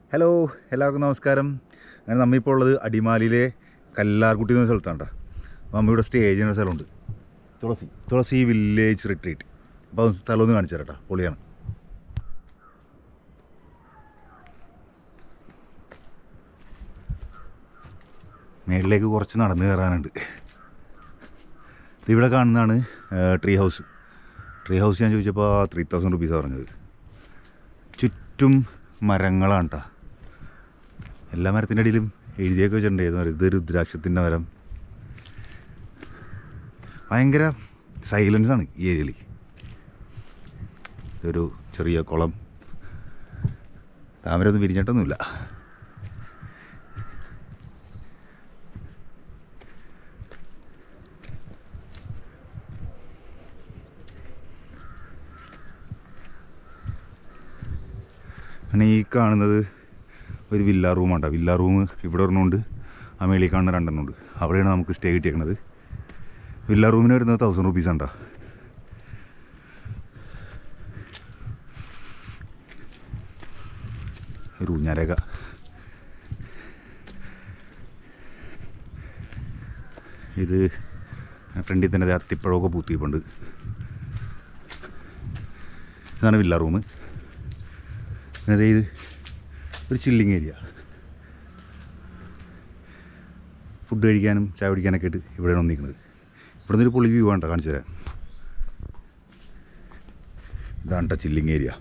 hello എല്ലാവർക്കും നമസ്കാരം അങ്ങനെ നമ്മളിപ്പോൾ ഉള്ളത് അടിമാലിയിലെ കല്ലാർകുട്ടി എന്ന സ്ഥലത്താണ് കേട്ടോ അപ്പോൾ നമ്മളിവിടെ സ്റ്റേ ചെയ്യുന്ന സ്ഥലമുണ്ട് തുളസി തുളസി വില്ലേജ് റിട്രീറ്റ് അപ്പോൾ അത് സ്ഥലം ഒന്ന് കാണിച്ചു തരാം കേട്ടോ പൊളിയാണ് മേളിലേക്ക് കുറച്ച് നടന്നു കയറാനുണ്ട് ഇത് ഇവിടെ കാണുന്നതാണ് ട്രീ ഹൗസ് ട്രീ ഹൗസ് ഞാൻ ചോദിച്ചപ്പോൾ ത്രീ തൗസൻഡ് റുപ്പീസാണ് പറഞ്ഞത് ചുറ്റും മരങ്ങളാണ് കേട്ടോ എല്ലാ മരത്തിൻ്റെ അടിയിലും എഴുതിയൊക്കെ വെച്ചിട്ടുണ്ട് ഏത് മരം ഇത് രുദ്രാക്ഷത്തിൻ്റെ മരം ഭയങ്കര സൈലൻസ് ആണ് ഈ ഏരിയയിൽ ഇതൊരു ചെറിയ കുളം താമരൊന്നും വിരിഞ്ഞിട്ടൊന്നുമില്ല പിന്നെ ഈ കാണുന്നത് ഒരു വില്ല റൂമാണ് കേട്ടോ വില്ല റൂം ഇവിടെ ഒരെണ്ണമുണ്ട് ആ മേളിൽ കാണുന്ന രണ്ടെണ്ണമുണ്ട് അവിടെയാണ് നമുക്ക് സ്റ്റേ കിട്ടിയേക്കുന്നത് വില്ല റൂമിന് വരുന്നത് തൗസൻഡ് റുപ്പീസ് ഉണ്ടോ ഒരു ഊഞ്ഞാരക ഇത് ഫ്രണ്ടിൽ തന്നെ ദേ അത്തിപ്പഴമൊക്കെ പൂത്തിയിപ്പുണ്ട് ഇതാണ് വില്ല റൂം അതായത് ഇത് ഒരു ചില്ലിങ് ഏരിയ ഫുഡ് കഴിക്കാനും ചായ കുടിക്കാനൊക്കെ ആയിട്ട് ഇവിടെയാണ് വന്നിരിക്കുന്നത് ഇവിടെ നിന്നൊരു പൊളി വ്യൂ ആണ് കാണിച്ചു തരാം ഇതാണ് ട്ടോ ചില്ലിങ് ഏരിയ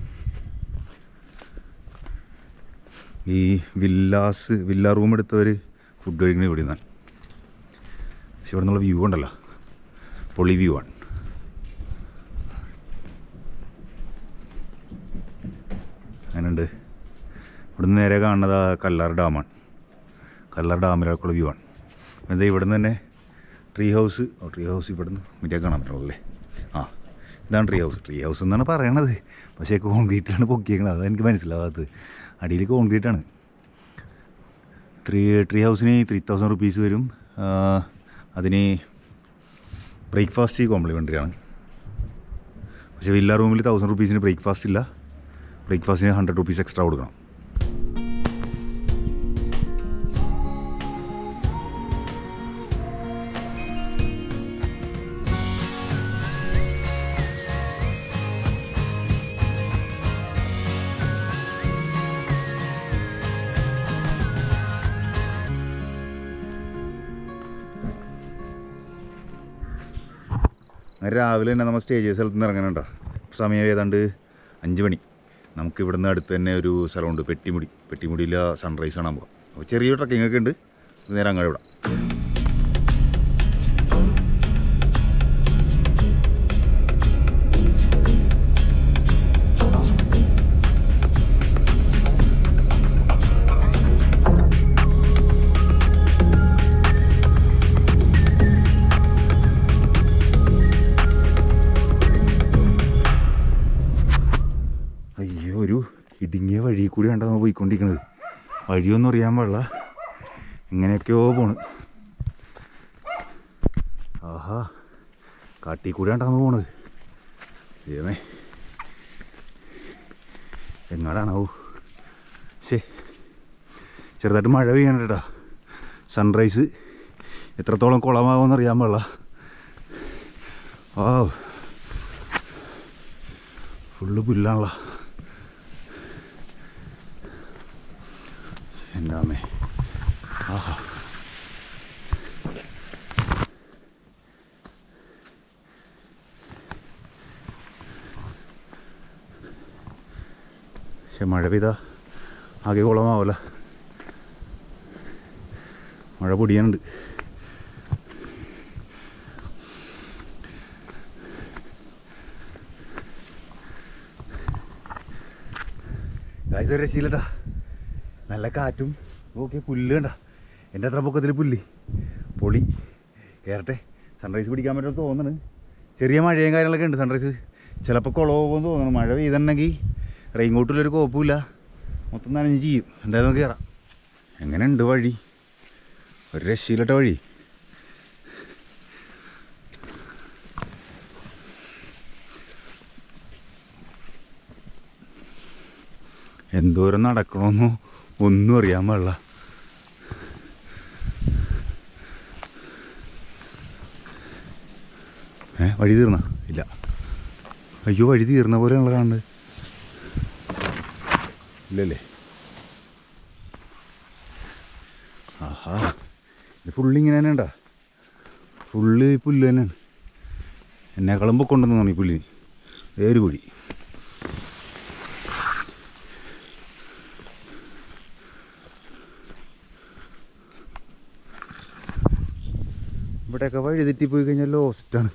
ഈ വില്ലാസ് വില്ല റൂം എടുത്തവർ ഫുഡ് കഴിക്കുന്നത് ഇവിടെ നിന്നാണ് പക്ഷെ ഇവിടെ നിന്നുള്ള വ്യൂ ഉണ്ടല്ലോ പൊളി വ്യൂ ആണ് അങ്ങനെയുണ്ട് ഇവിടുന്ന് നേരെ കാണുന്നത് ആ കല്ലാർ ഡാമാണ് കല്ലാർ ഡാമിലേക്കുള്ള വ്യൂ ആണ് ഇത് ഇവിടുന്ന് തന്നെ tree house oh tree house ഇവിടുന്ന് മറ്റേ കാണാൻ പറ്റുള്ളൂ അല്ലേ ആ ഇതാണ് ട്രീ ഹൗസ് ട്രീ ഹൗസ് എന്നാണ് പറയണത് പക്ഷേ കോൺക്രീറ്റിലാണ് പൊക്കിയേക്കണത് അത് എനിക്ക് മനസ്സിലാവാത്തത് അടിയിൽ കോൺക്രീറ്റാണ് ത്രീ ട്രീ ഹൗസിന് ത്രീ തൗസൻഡ് റുപ്പീസ് വരും ആ, അതിന് ബ്രേക്ക്ഫാസ്റ്റ് കോംപ്ലിമെൻ്ററി ആണ് പക്ഷേ വില്ല റൂമിൽ തൗസൻഡ് റുപ്പീസിന് ബ്രേക്ക്ഫാസ്റ്റ് ഇല്ല ബ്രേക്ക്ഫാസ്റ്റിന് ഹൺഡ്രഡ് റുപ്പീസ് എക്സ്ട്രാ കൊടുക്കണം അങ്ങനെ രാവിലെ തന്നെ നമ്മൾ സ്റ്റേ ചെയ്ത സ്ഥലത്ത് നിന്ന് ഇറങ്ങണുണ്ടോ സമയം ഏതാണ്ട് അഞ്ച് മണി നമുക്ക് ഇവിടുന്ന് അടുത്ത് തന്നെ ഒരു സ്ഥലമുണ്ട് പെട്ടിമുടി പെട്ടിമുടിയിലെ സൺറൈസ് കാണാൻ പോകാം അപ്പോൾ ചെറിയ ട്രക്കിംഗ് ഒക്കെ ഉണ്ട് നേരെ അങ്ങോട്ട് വിടാം അയ്യോ ഒരു ഇടുങ്ങിയ വഴി കൂടിയാണ് നമ്മൾ പോയിക്കൊണ്ടിരിക്കുന്നത് വഴിയൊന്നും അറിയാൻ പാടില്ല എങ്ങനെയൊക്കെയോ പോണ് ആഹാ കാട്ടിൽ കൂടിയാണ് നമ്മൾ പോണത് ദൈവമേ എങ്ങാടാണാവൂ ശേ ചെറുതായിട്ട് മഴ പെയ്യാനുണ്ടാ സൺറൈസ് എത്രത്തോളം കുളമാകുമെന്ന് അറിയാൻ പാടില്ല ആ ഫുള്ള് പുല്ലാണല്ലോ എൻ്റെ അമ്മേ ആഹാ പക്ഷെ മഴ പെയ്താ ആകെ കുളമാവല്ല മഴ പൊടിയാനുണ്ട് കാഴ്ച ഒരു രക്ഷയില്ലട്ടാ നല്ല കാറ്റും ഓക്കെ പുല്ല് കണ്ട എൻ്റെ അത്ര പൊക്കത്തിൽ പുല്ല് പൊളി കയറട്ടെ സൺറൈസ് പിടിക്കാൻ പറ്റുമെന്ന് തോന്നണ് ചെറിയ മഴയും കാര്യങ്ങളൊക്കെ ഉണ്ട് സൺറൈസ് ചിലപ്പോൾ കുളമാകുമെന്ന് തോന്നണം മഴ പെയ്തിട്ടുണ്ടെങ്കിൽ റെയിൻകോട്ടിലൊരു കുഴപ്പമില്ല മൊത്തം നനഞ്ഞ് ചെയ്യും എന്തായാലും നമുക്ക് കയറാം എങ്ങനെയുണ്ട് വഴി ഒരു രക്ഷയില്ലട്ട വഴി എന്തോരം നടക്കണമെന്നോ ഒന്നും അറിയാൻ പാടില്ല ഏ വഴി തീർന്ന ഇല്ല അയ്യോ വഴി തീർന്ന പോലെ ഞങ്ങൾ കാണുന്നത് ഇല്ലല്ലേ ആഹാ ഇത് ഫുള്ള് ഇങ്ങനെ തന്നെ ഉണ്ടാ ഫുള്ള് ഈ പുല്ല് തന്നെയാണ് എന്നെക്കാളും പൊക്കൊണ്ടെന്ന് തോന്നി ഈ പുല്ലിന് വേര് കുഴി ഇവിടെയൊക്കെ വഴി തെറ്റിപ്പോയി കഴിഞ്ഞാൽ ലോസ്റ്റാണ്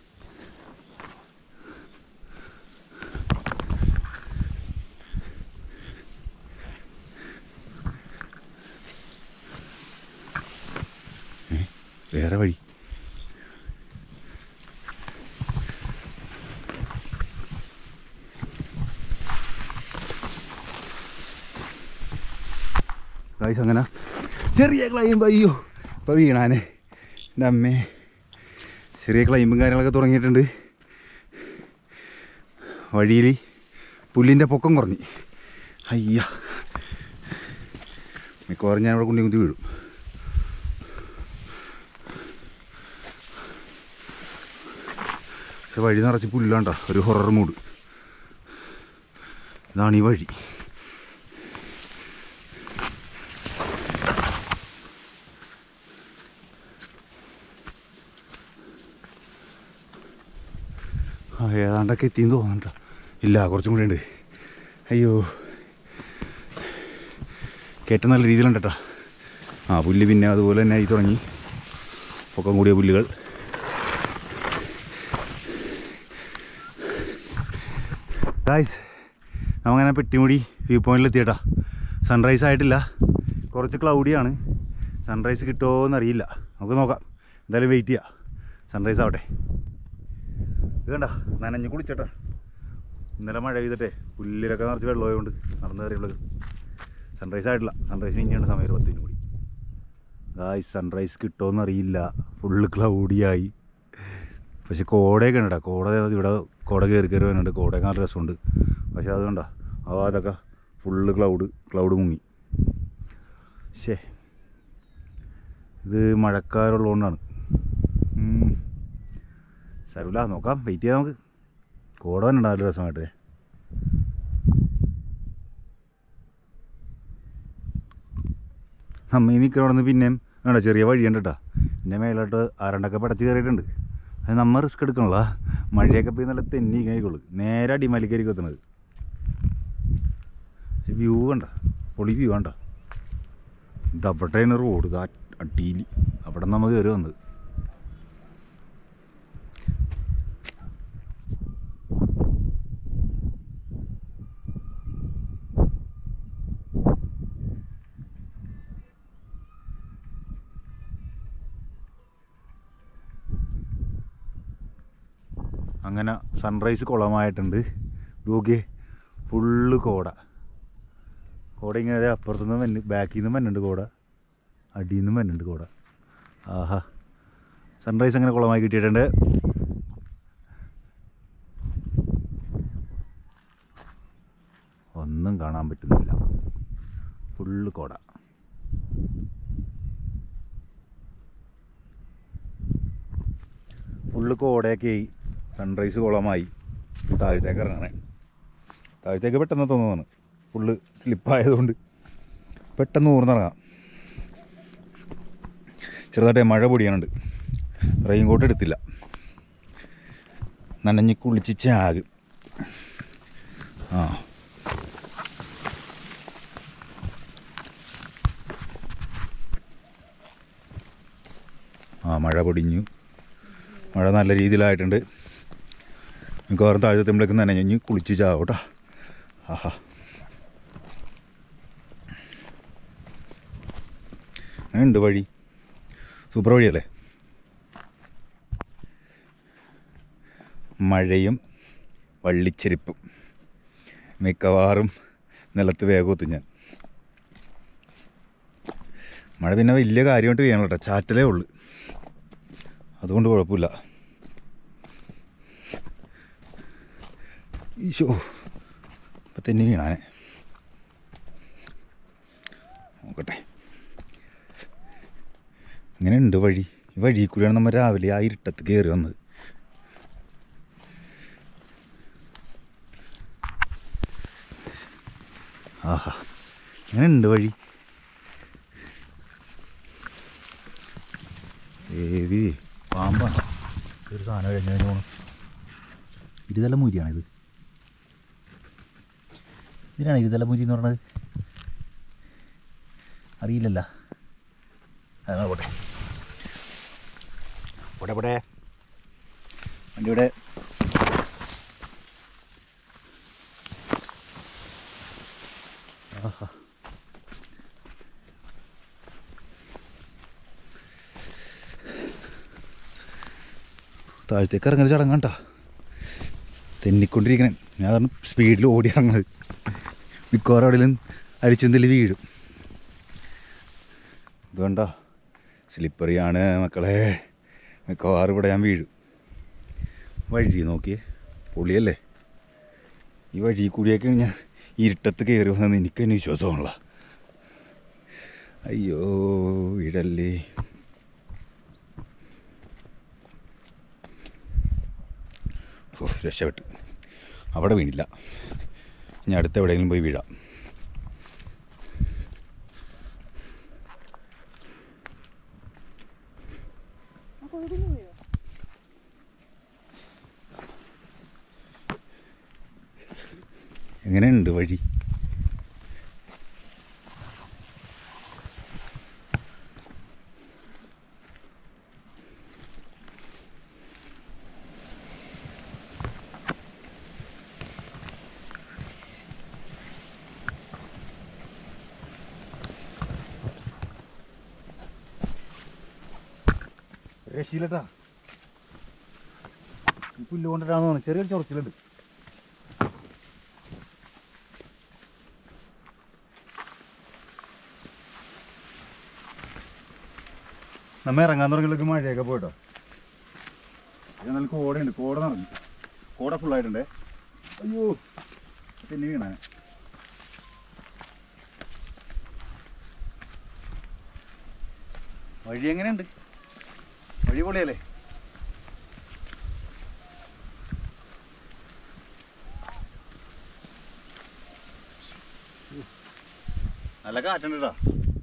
വേറെ വഴി ഗായ്സ് അങ്ങനെ ചെറിയ ക്ലൈംബ് അയ്യോ ഇപ്പോൾ വീണാനെ എൻ്റെ അമ്മേ ചെറിയ ക്ലൈമ്പും കാര്യങ്ങളൊക്കെ തുടങ്ങിയിട്ടുണ്ട് വഴിയിൽ പുല്ലിൻ്റെ പൊക്കം കുറഞ്ഞ് അയ്യ മിക്കവാറും ഞാൻ അവിടെ കുണ്ടി കുത്തി വീഴും പക്ഷെ വഴി നിറച്ച് പുല്ലാണ്ട ഒരു ഹൊറർ മൂഡ് ഇതാണ് ഈ വഴി ആ ഏതാണ്ടൊക്കെ എത്തിയെന്ന് തോന്നണ്ട ഇല്ല കുറച്ചും കൂടി ഉണ്ട് അയ്യോ കയറ്റം നല്ല രീതിയിലുണ്ട് കേട്ടോ ആ പുല്ല് പിന്നെ അതുപോലെ തന്നെ ആയി തുടങ്ങി പൊക്കം കൂടിയ പുല്ലുകൾ ഗായ്സ് നമുക്കങ്ങനെ പെട്ടിമുടി വ്യൂ പോയിന്റിൽ എത്തിയേട്ടാ സൺറൈസ് ആയിട്ടില്ല കുറച്ച് ക്ലൗഡിയാണ് സൺറൈസ് കിട്ടുമോ എന്നറിയില്ല നമുക്ക് നോക്കാം എന്തായാലും വെയിറ്റ് ചെയ്യാം സൺറൈസ് ആവട്ടെ ഇത് കണ്ട നനഞ്ഞ് കുളിച്ചേട്ടാ ഇന്നലെ മഴ പെയ്തിട്ടേ പുല്ലിലൊക്കെ നിറച്ച് വെള്ളമായതുകൊണ്ട് നടന്നു കയറിയുള്ളത് സൺറൈസ് ആയിട്ടില്ല സൺറൈസിന് ഇനിയാണ് സമയം ഒരു പത്തിന് കൂടി ഗായ്സ് സൺറൈസ് കിട്ടുമോ അറിയില്ല ഫുള്ള് ക്ലൗഡിയായി പക്ഷെ കോടയൊക്കെ ഉണ്ട് കേട്ടോ കോട ഇവിടെ കോട കയറി കയറി വരുന്നുണ്ട് കോടയൊക്കെ നല്ല രസമുണ്ട് പക്ഷെ അതുകൊണ്ട ആ ഭാഗത്തൊക്കെ ഫുള്ള് ക്ലൗഡ് ക്ലൗഡ് മുങ്ങി ശേ ഇത് മഴക്കാരുള്ളതുകൊണ്ടാണ് സാരമില്ല നോക്കാം വെയിറ്റ് ചെയ്യാം നമുക്ക് കോട തന്നെ ഉണ്ടാവില്ല രസമായിട്ട് നമ്മ ഈ നിൽക്കണോടന്ന് പിന്നെയും വേണ്ട ചെറിയ വഴിയുണ്ട് കേട്ടോ പിന്നെ മേലോട്ട് ആരണ്ടൊക്കെ പടച്ച് കയറിയിട്ടുണ്ട് അത് നമ്മൾ റിസ്ക് എടുക്കണല്ലോ മഴയൊക്കെ പോയി നല്ല തെന്നി കഴിക്കുള്ളൂ നേരെ അടിമാലിക്കരിക്ക് എത്തുന്നത് വ്യൂ കണ്ട പൊളി വ്യൂ കണ്ട ഇത് അവിടെയാണ് റോഡ് ഇത് അടിയിൽ അവിടെ നമ്മൾ കയറി വന്നത് അങ്ങനെ സൺറൈസ് കുളമായിട്ടുണ്ട് നോക്കിയേ ഫുള്ള് കോട കോട ഇങ്ങനെ ദേ അപ്പുറത്തുനിന്ന് വന്ന് ബാക്കിൽ നിന്നും വന്നുണ്ട് കോട അടിയിൽ നിന്നും വന്നുണ്ട് കോട ആഹാ സൺറൈസ് അങ്ങനെ കുളമായി കിട്ടിയിട്ടുണ്ട് ഒന്നും കാണാൻ പറ്റുന്നില്ല ഫുള്ള് കോട ഫുള്ള് കോടയൊക്കെ ആയി സൺറൈസ് കുളമായി താഴത്തേക്ക് ഇറങ്ങണേ താഴത്തേക്ക് പെട്ടെന്ന് തോന്നുന്നു ഫുള്ള് സ്ലിപ്പായതുകൊണ്ട് പെട്ടെന്ന് ഊർന്നിറങ്ങാം ചെറുതായിട്ട് മഴ പൊടിയാനുണ്ട് റെയിൻ കോട്ട് എടുത്തില്ല നനഞ്ഞ് കുളിച്ച് ചാകും ആ ആ മഴ പൊടിഞ്ഞു മഴ നല്ല രീതിയിലായിട്ടുണ്ട് മിക്കവാറും താഴത്തെത്തുമ്പോഴേക്കും നനഞ്ഞ് കുളിച്ച് ചാവും കേട്ടോ ആഹാ അങ്ങനെ ഉണ്ട് വഴി സൂപ്പർ വഴിയല്ലേ മഴയും വള്ളിച്ചെരിപ്പും മിക്കവാറും നിലത്ത് വേഗത്തും ഞാൻ മഴ പിന്നെ വലിയ കാര്യമായിട്ട് ചെയ്യണം കേട്ടോ ചാറ്റലേ ഉള്ളു അതുകൊണ്ട് കുഴപ്പമില്ല ഈശോ ഇപ്പം തന്നെ വീണാനെ നോക്കട്ടെ അങ്ങനെ ഉണ്ട് വഴി ഈ വഴി കൂടിയാണ് നമ്മൾ രാവിലെ ആ ഇരുട്ടത്ത് കയറി വന്നത് ആഹാ അങ്ങനെ ഉണ്ട് വഴി ഏവി പാമ്പാണ് ഒരു സാധനം കഴിഞ്ഞു കഴിഞ്ഞു പോകണം ഇരുതല മൂരിയാണിത് ഇതിനാണ് ഇരുതല മൂരി എന്ന് പറയുന്നത് അറിയില്ലല്ലോ അതാണ് പോട്ടെ പോട്ടെ പോട്ടെ വണ്ടി ഇവിടെ ആഹാ താഴത്തേക്ക് ഇറങ്ങൽ ചടങ്ങാണ്ട തെന്നിക്കൊണ്ടിരിക്കണേ ഞാൻ അതാണ് സ്പീഡിൽ ഓടി ഇറങ്ങുന്നത് മിക്കവാറും അവിടെയും അടിച്ചെന്തിൽ വീഴും ഇതുകൊണ്ട സ്ലിപ്പറിയാണ് മക്കളെ മിക്കവാറും ഇവിടെ ഞാൻ വീഴും വഴി നോക്കിയേ പൊളിയല്ലേ ഈ വഴി കൂടിയൊക്കെ ഞാൻ ഇരുട്ടത്ത് കയറി വന്നെന്ന് എനിക്ക് തന്നെ വിശ്വാസമാണല്ല അയ്യോ വീഴല്ലേ ഓ രക്ഷപ്പെട്ട് അവിടെ വീണില്ല ഇനി അടുത്ത് എവിടെയെങ്കിലും പോയി വീഴാം എങ്ങനെയുണ്ട് വഴി രക്ഷയില്ലട്ടാ ഈ പുല്ല് കൊണ്ടിട്ടാന്ന് തോന്നുന്നു ചെറിയൊരു ചൊറച്ചിലുണ്ട് നമ്മ ഇറങ്ങാൻ തുടങ്ങിയതിലേക്ക് മഴയൊക്കെ പോയിട്ടോ ഇത് നല്ല കോടയുണ്ട് കോട നിറഞ്ഞു കോട ഫുള്ളായിട്ടുണ്ടേ അയ്യോ പിന്നെ വീണേ വഴി എങ്ങനെയുണ്ട് വഴി പൊളിയല്ലേ നല്ല കാറ്റുണ്ട് കേട്ടോ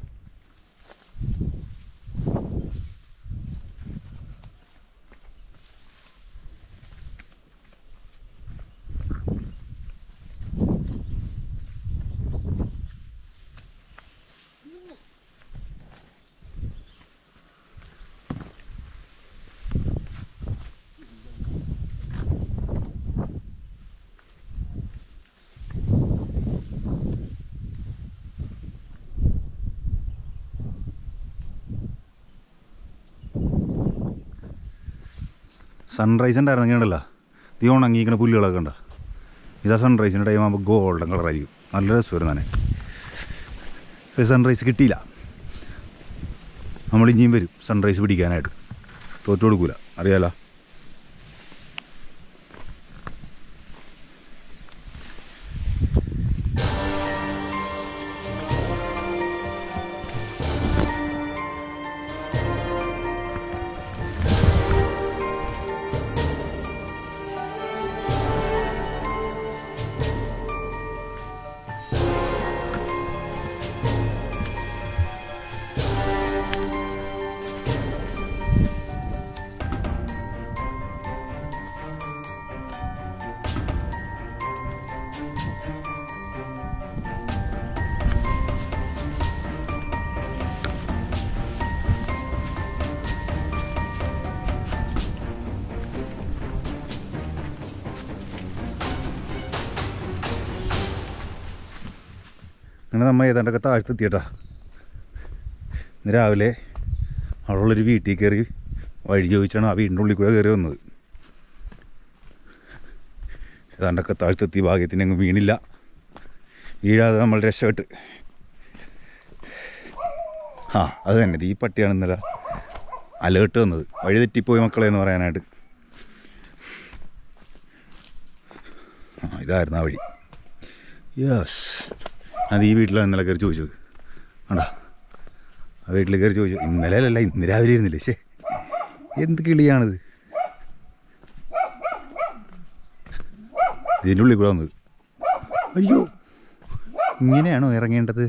സൺറൈസ് ഉണ്ടായിരുന്നെങ്കിൽ ഉണ്ടല്ലോ തീ ഉണങ്ങിയിരിക്കണ പുല്ലുകളൊക്കെ ഉണ്ടോ ഇതാ സൺറൈസിൻ്റെ ടൈം ആകുമ്പോൾ ഗോൾഡൻ കളറായിരിക്കും നല്ല രസമായിരുന്നു തന്നെ സൺറൈസ് കിട്ടിയില്ല നമ്മൾ ഇനിയും വരും സൺറൈസ് പിടിക്കാനായിട്ട് തോറ്റു കൊടുക്കൂല അറിയാലോ അങ്ങനെ നമ്മൾ ഏതാണ്ടൊക്കെ താഴ്ത്തെത്തിയട്ടാ ഇന്ന് രാവിലെ അവിടെയുള്ളൊരു വീട്ടിൽ കയറി വഴി ചോദിച്ചാണ് ആ വീടിൻ്റെ ഉള്ളിൽ കൂടെ കയറി വന്നത് ഏതാണ്ടൊക്കെ താഴ്ത്തെത്തി ഭാഗ്യത്തിന് അങ്ങ് വീണില്ല വീഴാതെ നമ്മൾ രക്ഷപ്പെട്ട് ആ അത് തന്നെ ഇത് ഈ പട്ടിയാണ് ഇന്നലെ അലേർട്ട് വന്നത് വഴി തെറ്റിപ്പോയി മക്കളെ എന്ന് പറയാനായിട്ട് ആ ഇതായിരുന്നു ആ വഴി യെസ് അത് ഈ വീട്ടിലാണ് ഇന്നലെ കയറി ചോദിച്ചത് ആണ്ടാ ആ വീട്ടിൽ കയറി ചോദിച്ചു ഇന്നലെ അല്ല ഇന്ന് രാവിലെ ഇരുന്നില്ലേ ശേ എന്ത് കിളിയാണിത് ഇതിൻ്റെ ഉള്ളിൽ കൂടെ വന്നത് അയ്യോ ഇങ്ങനെയാണോ ഇറങ്ങേണ്ടത്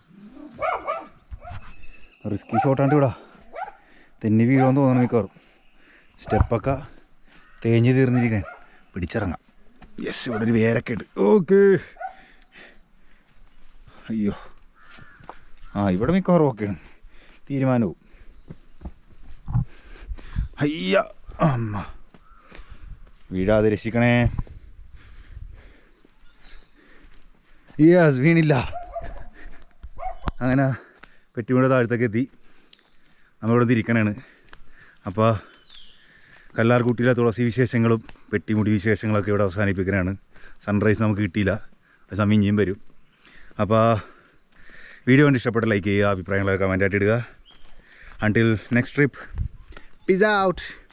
റിസ്കി ഷോട്ടാണ്ട് ഇവിടെ തെന്നി വീഴുമെന്ന് തോന്നണം മിക്കവാറും സ്റ്റെപ്പൊക്കെ തേഞ്ഞ് തീർന്നിരിക്കാൻ പിടിച്ചിറങ്ങാം യെസ് ഇവിടെ ഒരു വേരൊക്കെ ഉണ്ട് ഓക്കെ അയ്യോ ആ ഇവിടെ മിക്കവാറും ഓക്കെയാണ് തീരുമാനവും അയ്യ അമ്മ വീഴാതെ രക്ഷിക്കണേ യെസ് വീണില്ല അങ്ങനെ പെട്ടിമുടെ താഴത്തേക്ക് എത്തി നമ്മളിവിടെ തിരിക്കണാണ് അപ്പോൾ കല്ലാർകുട്ടിയിലെ തുളസി വിശേഷങ്ങളും പെട്ടിമുടി വിശേഷങ്ങളൊക്കെ ഇവിടെ അവസാനിപ്പിക്കാനാണ് സൺറൈസ് നമുക്ക് കിട്ടിയില്ല ആ സമയം ഇനിയും വരും അപ്പോൾ വീഡിയോ കണ്ട് ഇഷ്ടപ്പെട്ട ലൈക്ക് ചെയ്യുക അഭിപ്രായങ്ങളൊക്കെ കമൻ്റായിട്ട് ഇടുക until next trip peace out